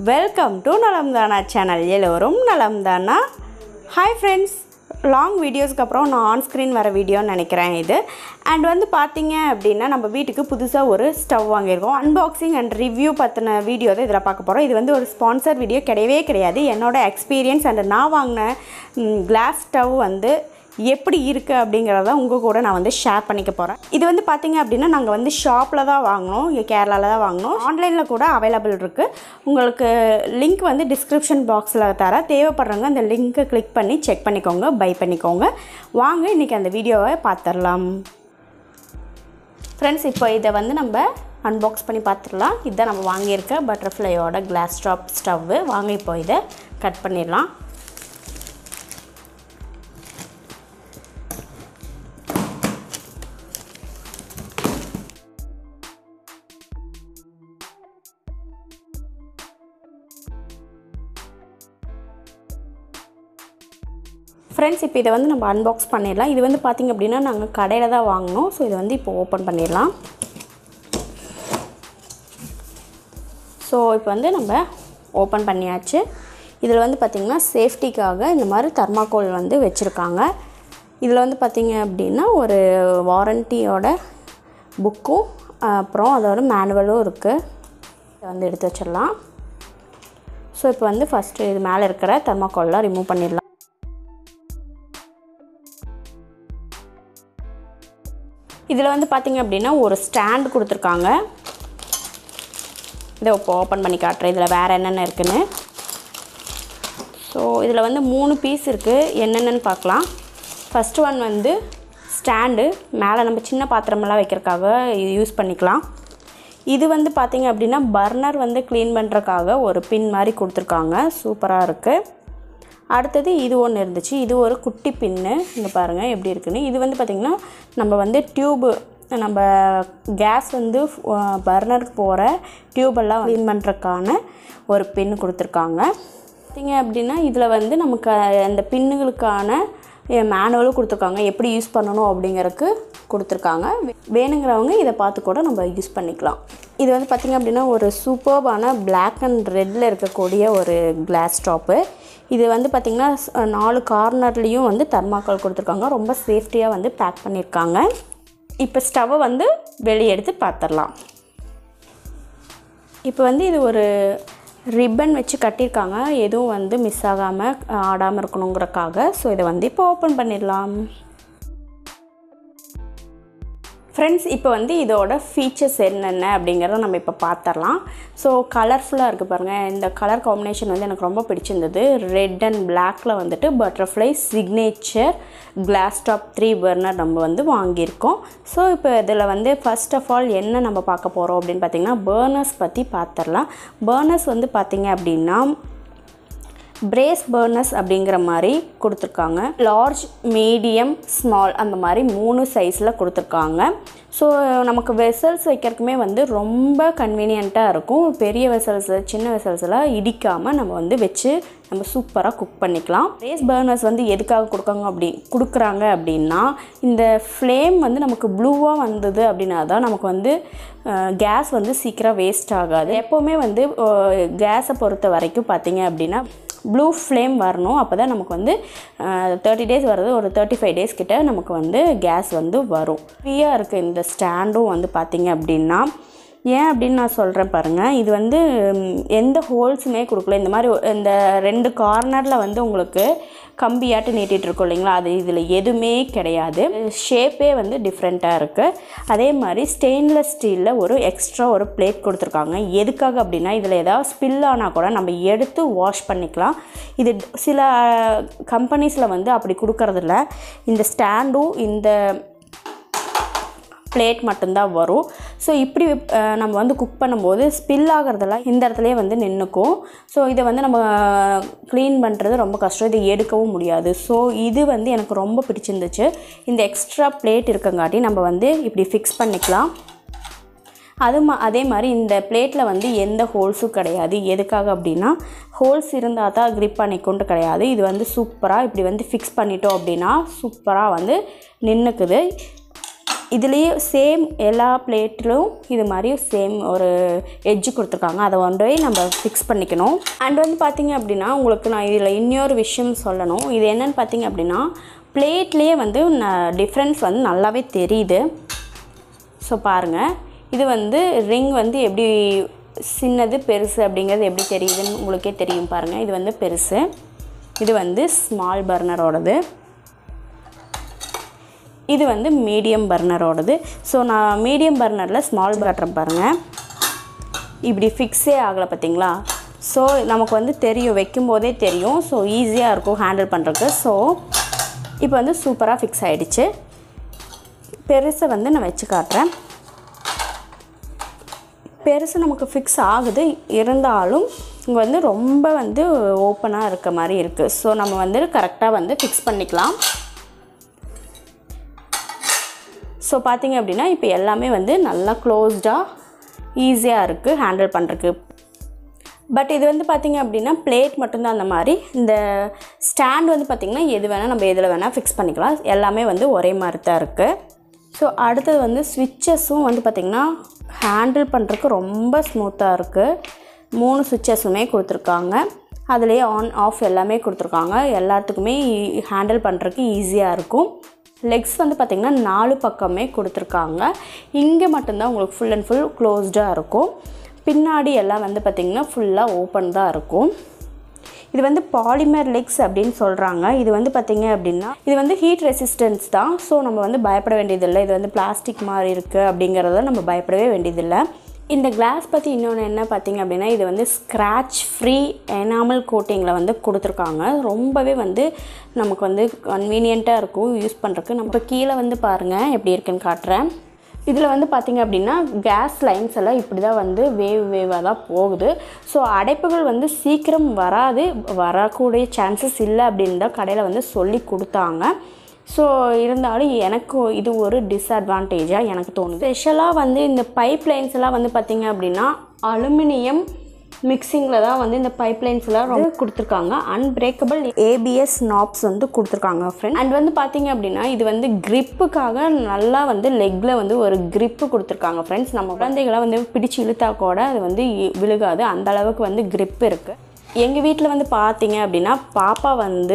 welcome to நலம்தானா channel எல்லோரும் நலம்தானா hi friends long வீடியோஸ்க்கு அப்புறம் நான் ஆன் ஸ்க்ரீன் வர வீடியோன்னு நினைக்கிறேன் இது அண்ட் வந்து பார்த்தீங்க அப்படின்னா நம்ம வீட்டுக்கு புதுசாக ஒரு ஸ்டவ் வாங்கியிருக்கோம் அன்பாக்சிங் அண்ட் ரிவ்யூ பற்றின வீடியோ தான் இதில் பார்க்க போகிறோம் இது வந்து ஒரு ஸ்பான்சர் வீடியோ கிடையவே கிடையாது என்னோட எக்ஸ்பீரியன்ஸ் அண்ட் நான் வாங்கின கிளாஸ் ஸ்டவ் வந்து எப்படி இருக்குது அப்படிங்கிறத உங்கள் கூட நான் வந்து ஷேர் பண்ணிக்க போகிறேன் இது வந்து பார்த்தீங்க அப்படின்னா நாங்கள் வந்து ஷாப்பில் தான் வாங்கினோம் இங்கே கேரளாவில் தான் வாங்கினோம் ஆன்லைனில் கூட அவைலபிள் இருக்குது உங்களுக்கு லிங்க் வந்து டிஸ்கிரிப்ஷன் பாக்ஸில் தர தேவைப்படுறவங்க அந்த லிங்க்கை கிளிக் பண்ணி செக் பண்ணிக்கோங்க பை பண்ணிக்கோங்க வாங்க இன்றைக்கி அந்த வீடியோவை பார்த்துடலாம் ஃப்ரெண்ட்ஸ் இப்போ இதை வந்து நம்ம அன்பாக்ஸ் பண்ணி பார்த்துடலாம் இதுதான் நம்ம வாங்கியிருக்க பட்டர்ஃப்ளையோட கிளாஸ் டாப் ஸ்டவ்வு வாங்க இப்போ இதை கட் பண்ணிடலாம் ஃப்ரெண்ட்ஸ் இப்போ இதை வந்து நம்ம அன்பாக்ஸ் பண்ணிடலாம் இது வந்து பார்த்திங்க அப்படின்னா நாங்கள் கடையில் தான் வாங்கினோம் ஸோ இதை வந்து இப்போ ஓப்பன் பண்ணிடலாம் ஸோ இப்போ வந்து நம்ம ஓப்பன் பண்ணியாச்சு இதில் வந்து பார்த்திங்கன்னா சேஃப்டிக்காக இந்த மாதிரி தர்மாக்கோல் வந்து வச்சுருக்காங்க இதில் வந்து பார்த்திங்க அப்படின்னா ஒரு வாரண்டியோட புக்கும் அப்புறம் அதோட மேனுவலும் இருக்குது இதை வந்து எடுத்து வச்சிடலாம் ஸோ இப்போ வந்து ஃபஸ்ட்டு இது மேலே இருக்கிற தர்மாக்கோல்லாம் ரிமூவ் பண்ணிடலாம் இதில் வந்து பார்த்திங்க அப்படின்னா ஒரு ஸ்டாண்ட் கொடுத்துருக்காங்க இதை இப்போ ஓப்பன் பண்ணி காட்டுறேன் இதில் வேறு என்னென்ன இருக்குன்னு ஸோ இதில் வந்து மூணு பீஸ் இருக்குது என்னென்னு பார்க்கலாம் ஃபஸ்ட்டு ஒன் வந்து ஸ்டாண்டு மேலே நம்ம சின்ன பாத்திரமெல்லாம் வைக்கிறதுக்காக இது யூஸ் பண்ணிக்கலாம் இது வந்து பார்த்திங்க அப்படின்னா பர்னர் வந்து க்ளீன் பண்ணுறதுக்காக ஒரு பின் மாதிரி கொடுத்துருக்காங்க சூப்பராக இருக்குது அடுத்தது இது ஒன்று இருந்துச்சு இது ஒரு குட்டி பின்னு இங்கே பாருங்கள் எப்படி இருக்குன்னு இது வந்து பார்த்திங்கன்னா நம்ம வந்து டியூபு நம்ம கேஸ் வந்து பர்னருக்கு போகிற டியூபெல்லாம் க்ளீன் பண்ணுறதுக்கான ஒரு பின் கொடுத்துருக்காங்க பார்த்திங்க அப்படின்னா இதில் வந்து நமக்கு அந்த பின்னுகளுக்கான மேனுவலும் கொடுத்துருக்காங்க எப்படி யூஸ் பண்ணணும் அப்படிங்கிறதுக்கு கொடுத்துருக்காங்க வேணுங்கிறவங்க இதை பார்த்து கூட நம்ம யூஸ் பண்ணிக்கலாம் இது வந்து பார்த்திங்க அப்படின்னா ஒரு சூப்பர்பான பிளாக் அண்ட் ரெட்டில் இருக்கக்கூடிய ஒரு கிளாஸ் டாப்பு இது வந்து பார்த்திங்கன்னா நாலு கார்னர்லேயும் வந்து தர்மாக்கால் கொடுத்துருக்காங்க ரொம்ப சேஃப்டியாக வந்து பேக் பண்ணியிருக்காங்க இப்போ ஸ்டவ்வை வந்து வெளியே எடுத்து பார்த்துடலாம் இப்போ வந்து இது ஒரு ரிப்பன் வச்சு கட்டியிருக்காங்க எதுவும் வந்து மிஸ் ஆகாமல் ஆடாமல் இருக்கணுங்கிறக்காக ஸோ இதை வந்து இப்போ ஓப்பன் பண்ணிடலாம் ஃப்ரெண்ட்ஸ் இப்போ வந்து இதோட ஃபீச்சர்ஸ் என்னென்ன அப்படிங்கிறத நம்ம இப்போ பார்த்துடலாம் ஸோ கலர்ஃபுல்லாக இருக்குது பாருங்கள் இந்த கலர் காம்பினேஷன் வந்து எனக்கு ரொம்ப பிடிச்சிருந்தது ரெட் அண்ட் பிளாக்கில் வந்துட்டு butterfly signature glass top three burner நம்ம வந்து வாங்கியிருக்கோம் ஸோ இப்போ இதில் வந்து ஃபஸ்ட் ஆஃப் ஆல் என்ன நம்ம பார்க்க போகிறோம் அப்படின்னு பார்த்திங்கன்னா பர்னர்ஸ் பற்றி பார்த்துடலாம் பர்னர்ஸ் வந்து பார்த்திங்க அப்படின்னா பிரேஸ் பர்னர்ஸ் அப்படிங்கிற மாதிரி கொடுத்துருக்காங்க லார்ஜ் மீடியம் ஸ்மால் அந்த மாதிரி மூணு சைஸில் கொடுத்துருக்காங்க ஸோ நமக்கு வெசல்ஸ் வைக்கிறதுக்குமே வந்து ரொம்ப கன்வீனியண்ட்டாக இருக்கும் பெரிய வெசல்ஸ் சின்ன வெசல்ஸ்லாம் இடிக்காமல் நம்ம வந்து வச்சு நம்ம சூப்பராக குக் பண்ணிக்கலாம் ரேஸ் பர்னர்ஸ் வந்து எதுக்காக கொடுக்காங்க அப்படி கொடுக்குறாங்க அப்படின்னா இந்த ஃப்ளேம் வந்து நமக்கு ப்ளூவாக வந்தது அப்படின்னா தான் நமக்கு வந்து கேஸ் வந்து சீக்கிரம் வேஸ்ட் ஆகாது எப்போவுமே வந்து கேஸை பொறுத்த வரைக்கும் பார்த்தீங்க அப்படின்னா ப்ளூ ஃப்ளேம் வரணும் அப்போ தான் நமக்கு வந்து தேர்ட்டி டேஸ் வருது ஒரு தேர்ட்டி ஃபைவ் டேஸ் கிட்ட நமக்கு வந்து கேஸ் வந்து வரும் ஃப்ரீயாக இருக்குது இந்த ஸ்டாண்டும் வந்து பார்த்திங்க அப்படின்னா ஏன் அப்படின்னு நான் சொல்கிறேன் பாருங்கள் இது வந்து எந்த ஹோல்ஸுமே கொடுக்கல இந்த மாதிரி இந்த ரெண்டு கார்னரில் வந்து உங்களுக்கு கம்பியாட்டு நீட்டிகிட்டு இருக்கோம் இல்லைங்களா அது இதில் எதுவுமே கிடையாது ஷேப்பே வந்து டிஃப்ரெண்ட்டாக இருக்குது அதே மாதிரி ஸ்டெயின்லெஸ் ஸ்டீலில் ஒரு எக்ஸ்ட்ரா ஒரு பிளேட் கொடுத்துருக்காங்க எதுக்காக அப்படின்னா இதில் ஏதாவது ஸ்பில் ஆனால் கூட நம்ம எடுத்து வாஷ் பண்ணிக்கலாம் இது சில கம்பெனிஸில் வந்து அப்படி கொடுக்கறதில்ல இந்த ஸ்டாண்டும் இந்த பிளேட் மட்டும்தான் வரும் ஸோ இப்படி நம்ம வந்து குக் பண்ணும்போது ஸ்பில் ஆகிறதெல்லாம் இந்த இடத்துலையே வந்து நின்றுக்கும் ஸோ இதை வந்து நம்ம க்ளீன் பண்ணுறது ரொம்ப கஷ்டம் இதை எடுக்கவும் முடியாது ஸோ இது வந்து எனக்கு ரொம்ப பிடிச்சிருந்துச்சு இந்த எக்ஸ்ட்ரா பிளேட் இருக்கங்காட்டி நம்ம வந்து இப்படி ஃபிக்ஸ் பண்ணிக்கலாம் அது மா அதே மாதிரி இந்த பிளேட்டில் வந்து எந்த ஹோல்ஸும் கிடையாது எதுக்காக அப்படின்னா ஹோல்ஸ் இருந்தால் தான் க்ரிப் பண்ணிக்கொண்டு கிடையாது இது வந்து சூப்பராக இப்படி வந்து ஃபிக்ஸ் பண்ணிட்டோம் அப்படின்னா சூப்பராக வந்து நின்றுக்குது இதுலேயே சேம் எல்லா பிளேட்டிலும் இது மாதிரி சேம் ஒரு எட்ஜு கொடுத்துருக்காங்க அதை ஒன்று நம்ம ஃபிக்ஸ் பண்ணிக்கணும் அண்ட் வந்து பார்த்திங்க அப்படின்னா உங்களுக்கு நான் இதில் இன்னொரு விஷயம் சொல்லணும் இது என்னென்னு பார்த்தீங்க அப்படின்னா பிளேட்லேயே வந்து டிஃப்ரென்ஸ் வந்து நல்லாவே தெரியுது ஸோ பாருங்கள் இது வந்து ரிங் வந்து எப்படி சின்னது பெருசு அப்படிங்கிறது எப்படி தெரியுதுன்னு உங்களுக்கே தெரியும் பாருங்கள் இது வந்து பெருசு இது வந்து ஸ்மால் பர்னரோடது இது வந்து மீடியம் பர்னரோடது ஸோ நான் மீடியம் பர்னரில் ஸ்மால் காட்டுறேன் பாருங்கள் இப்படி ஃபிக்ஸே ஆகலை பார்த்தீங்களா ஸோ நமக்கு வந்து தெரியும் வைக்கும்போதே தெரியும் ஸோ ஈஸியாக இருக்கும் ஹேண்டில் பண்ணுறதுக்கு ஸோ இப்போ வந்து சூப்பராக ஃபிக்ஸ் ஆகிடுச்சு பெருசை வந்து நான் வச்சு காட்டுறேன் பெருசு நமக்கு ஃபிக்ஸ் ஆகுது இருந்தாலும் இங்கே வந்து ரொம்ப வந்து ஓப்பனாக இருக்க மாதிரி இருக்குது ஸோ நம்ம வந்து கரெக்டாக வந்து ஃபிக்ஸ் பண்ணிக்கலாம் ஸோ பார்த்தீங்க அப்படின்னா இப்போ எல்லாமே வந்து நல்லா க்ளோஸ்டாக ஈஸியாக இருக்குது ஹேண்டில் பண்ணுறதுக்கு பட் இது வந்து பார்த்திங்க அப்படின்னா பிளேட் மட்டும்தான் அந்த மாதிரி இந்த ஸ்டாண்ட் வந்து பார்த்திங்கன்னா எது வேணால் நம்ம எதில் வேணால் ஃபிக்ஸ் பண்ணிக்கலாம் எல்லாமே வந்து ஒரே மாதிரி தான் இருக்குது ஸோ அடுத்தது வந்து ஸ்விட்சஸும் வந்து பார்த்திங்கன்னா ஹேண்டில் பண்ணுறதுக்கு ரொம்ப ஸ்மூத்தாக இருக்குது மூணு சுவிட்சஸுமே கொடுத்துருக்காங்க அதுலேயே ஆன் ஆஃப் எல்லாமே கொடுத்துருக்காங்க எல்லாத்துக்குமே ஹேண்டில் பண்ணுறதுக்கு ஈஸியாக இருக்கும் லெக்ஸ் வந்து பார்த்திங்கன்னா நாலு பக்கமே கொடுத்துருக்காங்க இங்கே மட்டும்தான் உங்களுக்கு ஃபுல் அண்ட் ஃபுல் க்ளோஸ்டாக இருக்கும் பின்னாடி எல்லாம் வந்து பார்த்திங்கன்னா ஃபுல்லாக ஓப்பன் தான் இருக்கும் இது வந்து பாலிமர் லெக்ஸ் அப்படின்னு சொல்கிறாங்க இது வந்து பார்த்திங்க அப்படின்னா இது வந்து ஹீட் ரெசிஸ்டன்ஸ் தான் ஸோ நம்ம வந்து பயப்பட வேண்டியதில்லை இது வந்து பிளாஸ்டிக் மாதிரி இருக்குது அப்படிங்கிறத நம்ம பயப்படவே வேண்டியதில்லை இந்த கிளாஸ் பற்றி இன்னொன்று என்ன பார்த்தீங்க அப்படின்னா இது வந்து ஸ்க்ராட்ச் ஃப்ரீ எனாமல் கோட்டிங்கில் வந்து கொடுத்துருக்காங்க ரொம்பவே வந்து நமக்கு வந்து கன்வீனியண்ட்டாக இருக்கும் யூஸ் பண்ணுறதுக்கு நம்ம இப்போ கீழே வந்து பாருங்கள் எப்படி இருக்குன்னு காட்டுறேன் இதில் வந்து பார்த்திங்க அப்படின்னா கேஸ் லைன்ஸ் எல்லாம் இப்படி தான் வந்து வேவ் வேவாக தான் போகுது ஸோ அடைப்புகள் வந்து சீக்கிரம் வராது வரக்கூடிய சான்சஸ் இல்லை அப்படின்னு தான் கடையில் வந்து சொல்லி கொடுத்தாங்க ஸோ இருந்தாலும் எனக்கு இது ஒரு டிஸ்அட்வான்டேஜாக எனக்கு தோணுது ஸ்பெஷலாக வந்து இந்த பைப் லைன்ஸ் எல்லாம் வந்து பார்த்திங்க அப்படின்னா அலுமினியம் மிக்சிங்கில் தான் வந்து இந்த பைப் லைன்ஸ்லாம் ரொம்ப கொடுத்துருக்காங்க அன்பிரேக்கபிள் ஏபிஎஸ் நாப்ஸ் வந்து கொடுத்துருக்காங்க ஃப்ரெண்ட் அண்ட் வந்து பார்த்தீங்க அப்படின்னா இது வந்து gripக்காக நல்லா வந்து லெக்கில் வந்து ஒரு grip கொடுத்துருக்காங்க ஃப்ரெண்ட்ஸ் நம்ம குழந்தைகளை வந்து பிடிச்சு இழுத்தா கூட அது வந்து இ- விழுகாது அந்த அளவுக்கு வந்து grip இருக்குது எங்கள் வீட்டில் வந்து பார்த்தீங்க அப்படின்னா பாப்பா வந்து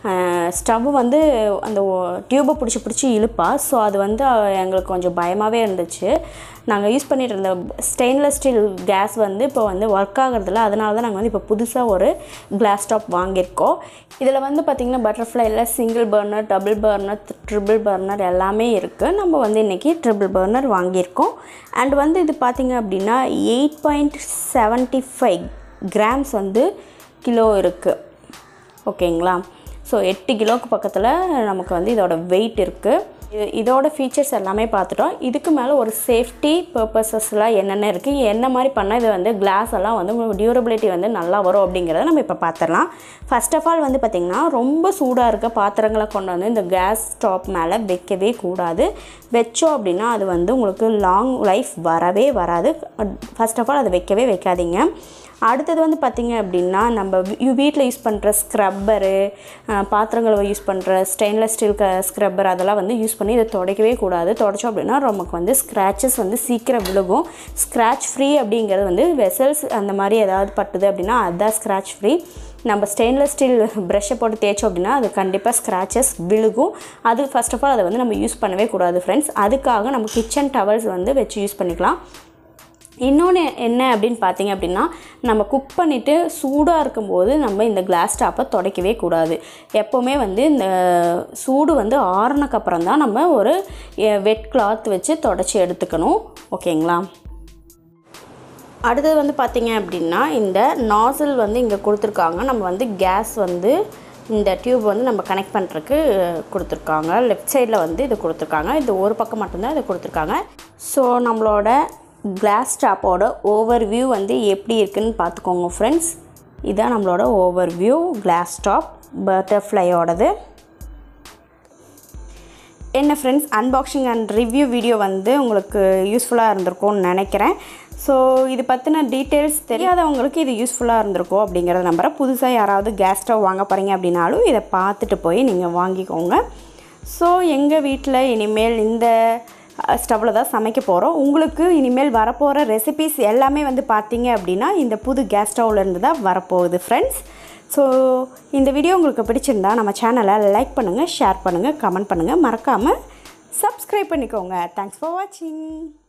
ஸ்டவ் வந்து அந்த டியூப்பை பிடிச்சி பிடிச்சி இழுப்பா ஸோ அது வந்து அவ- எங்களுக்கு கொஞ்சம் பயமாகவே இருந்துச்சு நாங்கள் யூஸ் பண்ணிட்டு இருந்த ஸ்டெயின்லெஸ் ஸ்டீல் கேஸ் வந்து இப்போ வந்து ஒர்க் ஆகுறதில்ல அதனால தான் நாங்கள் வந்து இப்போ புதுசாக ஒரு கிளாஸ் டாப் வாங்கியிருக்கோம் இதில் வந்து பார்த்திங்கன்னா பட்டர்ஃப்ளைல single burner double burner triple burner எல்லாமே இருக்குது நம்ம வந்து இன்றைக்கி ட்ரிபிள் பர்னர் வாங்கியிருக்கோம் அண்ட் வந்து இது பார்த்திங்க அப்படின்னா eight point seventy five grams வந்து கிலோ இருக்குது ஓகேங்களா ஸோ எட்டு கிலோக்கு பக்கத்தில் நமக்கு வந்து இதோட வெயிட் இருக்குது இது இதோட ஃபீச்சர்ஸ் எல்லாமே பார்த்துட்டோம் இதுக்கு மேலே ஒரு சேஃப்டி பர்பஸஸ்லாம் என்னென்ன இருக்குது என்ன மாதிரி பண்ணால் இது வந்து கிளாஸ் எல்லாம் வந்து உங்களுக்கு டியூரபிலிட்டி வந்து நல்லா வரும் அப்படிங்கிறத நம்ம இப்போ பார்த்துடலாம் ஃபர்ஸ்ட் ஆஃப் ஆல் வந்து பார்த்திங்கன்னா ரொம்ப சூடாக இருக்க பாத்திரங்களை கொண்டு வந்து இந்த கேஸ் ஸ்டாப் மேலே வைக்கவே கூடாது வச்சோம் அப்படின்னா அது வந்து உங்களுக்கு லாங் லைஃப் வரவே வராது ஃபர்ஸ்ட் ஆஃப் ஆல் அதை வைக்கவே வைக்காதீங்க அடுத்தது வந்து பார்த்திங்க அப்படின்னா நம்ம வீட்டில் யூஸ் பண்ணுற ஸ்க்ரப்பரு பாத்திரங்களை யூஸ் பண்ணுற ஸ்டெயின்லெஸ் ஸ்டீல் க ஸ்க்ரப்பர் அதெல்லாம் வந்து யூஸ் பண்ணி இதை துடைக்கவே கூடாது துடைச்சோம் அப்படின்னா நமக்கு வந்து ஸ்க்ராச்சஸ் வந்து சீக்கிரம் விழுகும் ஸ்க்ராட்ச் ஃப்ரீ அப்படிங்கிறது வந்து வெசல்ஸ் அந்த மாதிரி ஏதாவது பட்டுது அப்படின்னா அதுதான் ஸ்க்ராட்ச் ஃப்ரீ நம்ம ஸ்டெயின்லெஸ் ஸ்டீல் ப்ரஷ்ஷை போட்டு தேய்ச்சோம் அப்படின்னா அது கண்டிப்பாக ஸ்க்ராச்சஸ் விழுகும் அது ஃபர்ஸ்ட் ஆஃப் ஆல் அதை வந்து நம்ம யூஸ் பண்ணவே கூடாது ஃப்ரெண்ட்ஸ் அதுக்காக நம்ம கிச்சன் டவல்ஸ் வந்து வச்சு யூஸ் பண்ணிக்கலாம் இன்னொன்று என்ன அப்படின்னு பார்த்தீங்க அப்படின்னா நம்ம குக் பண்ணிவிட்டு சூடாக இருக்கும்போது நம்ம இந்த கிளாஸ் டாப்பை துடைக்கவே கூடாது எப்போவுமே வந்து இந்த சூடு வந்து ஆறுனக்கப்புறம் தான் நம்ம ஒரு வெட் கிளாத் வச்சு தொடச்சி எடுத்துக்கணும் ஓகேங்களா அடுத்தது வந்து பார்த்தீங்க அப்படின்னா இந்த நாசில் வந்து இங்கே கொடுத்துருக்காங்க நம்ம வந்து கேஸ் வந்து இந்த டியூப் வந்து நம்ம கனெக்ட் பண்ணுறதுக்கு கொடுத்துருக்காங்க லெஃப்ட் சைடில் வந்து இது கொடுத்துருக்காங்க இது ஒரு பக்கம் மட்டும்தான் இது கொடுத்துருக்காங்க ஸோ நம்மளோட கிளாஸ் டாப்போட ஓவர் வியூ வந்து எப்படி இருக்குன்னு பார்த்துக்கோங்க ஃப்ரெண்ட்ஸ் இதுதான் நம்மளோட ஓவர் வியூ கிளாஸ் டாப் பட்டர்ஃப்ளையோடது என்ன friends unboxing and review video வந்து உங்களுக்கு யூஸ்ஃபுல்லாக இருந்திருக்கும்னு நினைக்கிறேன் ஸோ இது பற்றின டீட்டெயில்ஸ் தெரியாதவங்களுக்கு இது யூஸ்ஃபுல்லாக இருந்திருக்கும் அப்படிங்கிறத நம்புறேன் புதுசாக யாராவது கேஸ் ஸ்டவ் வாங்க போகிறீங்க அப்படின்னாலும் இதை பார்த்துட்டு போய் நீங்கள் வாங்கிக்கோங்க ஸோ எங்கள் வீட்டில் இனிமேல் இந்த ஸ்டவ்வில் தான் சமைக்க போகிறோம் உங்களுக்கு இனிமேல் வரப்போகிற ரெசிபிஸ் எல்லாமே வந்து பார்த்தீங்க அப்படின்னா இந்த புது கேஸ் ஸ்டவ்லேருந்து தான் வரப்போகுது ஃப்ரெண்ட்ஸ் ஸோ இந்த வீடியோ உங்களுக்கு பிடிச்சிருந்தா நம்ம சேனலை லைக் பண்ணுங்கள் ஷேர் பண்ணுங்கள் கமெண்ட் பண்ணுங்கள் மறக்காமல் சப்ஸ்கிரைப் பண்ணிக்கோங்க தேங்க்ஸ் ஃபார் வாட்சிங்